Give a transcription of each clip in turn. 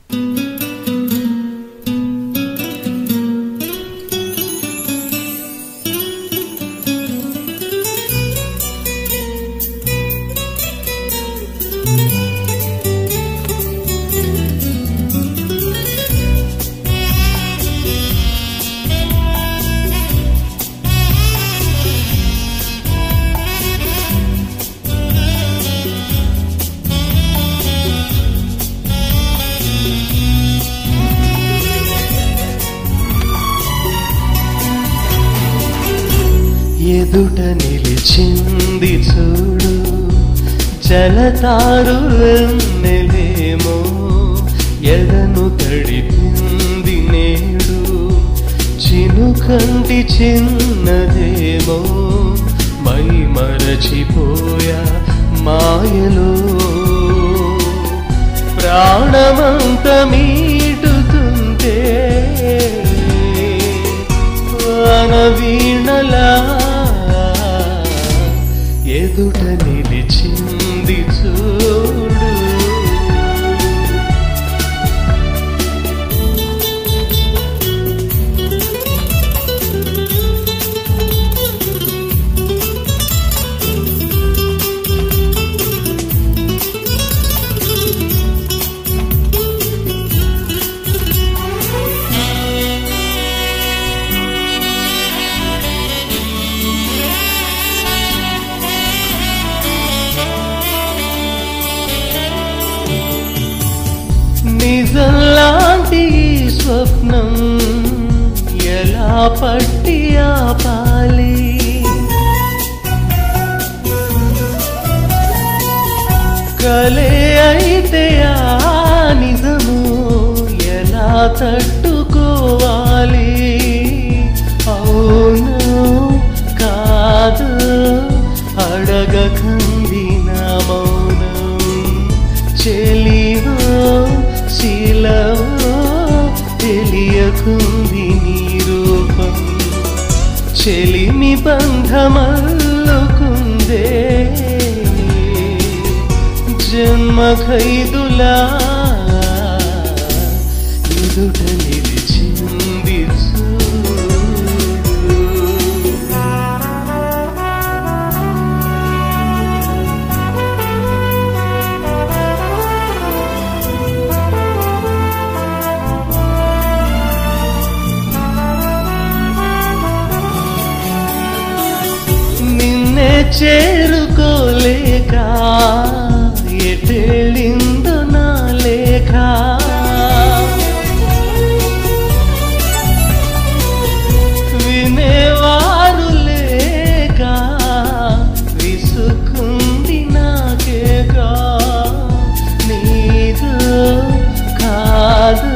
ఎదుట నిలిచింది చూడు జలతారు వెన్నెలేమో ఎదను తడిపింది నేడు చినుకంటి చిన్నదేమో మై మరచిపోయా మాయలో ప్రాణమంత మీటుతుంటే వాన వీణలా ఎదుట నిలిచింది చూడు నిజంలాంటి ఈ స్వప్నం ఎలా పట్టి ఆపాలి కలే అయితే ఆ నిజము ఎలా తట్టుకోవాలి అవును కాదు అడగకంది నా మౌనం చెలివో శీలవో తెలియకుంది నీ రూపం చెలిమి బంధమల్లుకుందే జన్మ ఖైదులా ఎదుట నిలిచింది చూడు నిన్నే చేరుకోలేక ఎటెళ్ళిందో నా లేఖ వినేవారు లేక విసుకుంది నాకేగా నీదు కాదు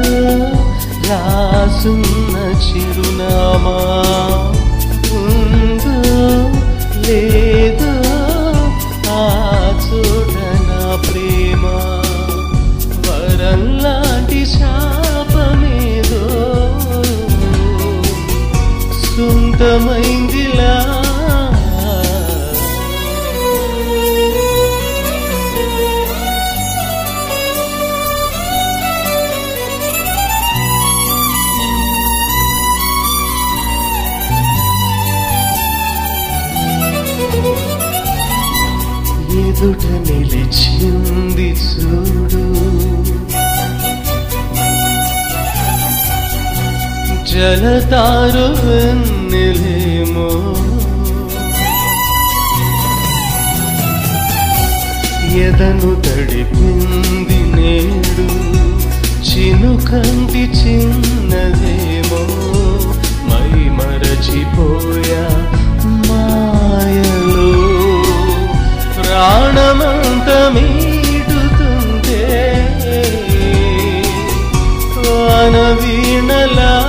రాసున్న చిరునామా ఉందో లేదో ఆ చోట నా ప్రేమ వరంలాంటి శాపమేదో సొంతమైందిలా ఎదుట నిలిచింది చూడు జలతారు వెన్నెలేమో ఎదను తడిపింది నేడు చినుకంటి చిన్నదేమో మై మరచిపోయా మాయలో ప్రాణమంత మీటుతుంటే వాన వీణలా